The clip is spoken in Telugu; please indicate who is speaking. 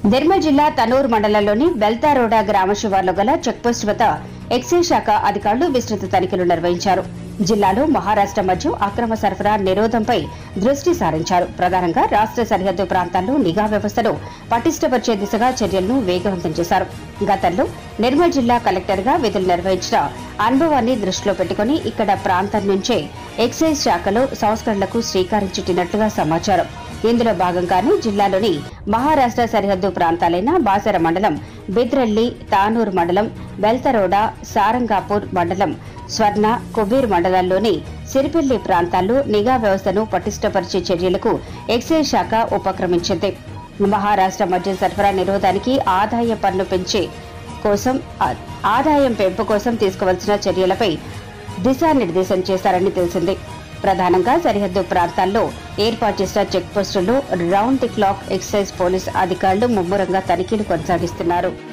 Speaker 1: నిర్మల్ జిల్లా తనూరు మండలంలోని బెల్తారోడా గ్రామ శివార్లో గల చెక్పోస్ట్ వద్ద ఎక్సైజ్ శాఖ అధికారులు విస్తృత తనిఖీలు నిర్వహించారు జిల్లాలో మహారాష్ట్ర మధ్య అక్రమ సరఫరా నిరోధంపై దృష్టి సారించారు ప్రధానంగా రాష్ట్ర సరిహద్దు ప్రాంతాల్లో నిఘా వ్యవస్థను పటిష్టపరిచే దిశగా చర్యలను వేగవంతం చేశారు గతంలో నిర్మల్ జిల్లా కలెక్టర్గా విధులు నిర్వహించిన అనుభవాన్ని దృష్టిలో పెట్టుకుని ఇక్కడ ప్రాంతం నుంచే ఎక్సైజ్ శాఖలో సంస్కరణలకు శ్రీకారం చుట్టినట్లుగా సమాచారం ఇందులో భాగంగానే జిల్లాలోని మహారాష్ట్ర సరిహద్దు ప్రాంతాలైన బాసర మండలం బిద్రల్లి తానూరు మండలం బెల్తరోడ సారంగాపూర్ మండలం స్వర్ణ కుబీర్ మండలాల్లోని సిరిపిల్లి ప్రాంతాల్లో నిఘా వ్యవస్థను పటిష్టపరిచే చర్యలకు ఎక్సైజ్ శాఖ ఉపక్రమించింది మహారాష్ట్ర మద్యం సరఫరా నిరోధానికి ఆదాయ పన్ను పెంచే కోసం ఆ- ఆదాయం పెంపు కోసం తీసుకోవాల్సిన చర్యలపై దిశానిర్దేశం చేశారని తెలిసింది ప్రధానంగా సరిహద్దు ప్రాంతాల్లో ఏర్పాటు చేసిన చెక్ పోస్టుల్లో round the clock excise police అధికారులు ముమ్మరంగా తనిఖీలు కొనసాగిస్తున్నారు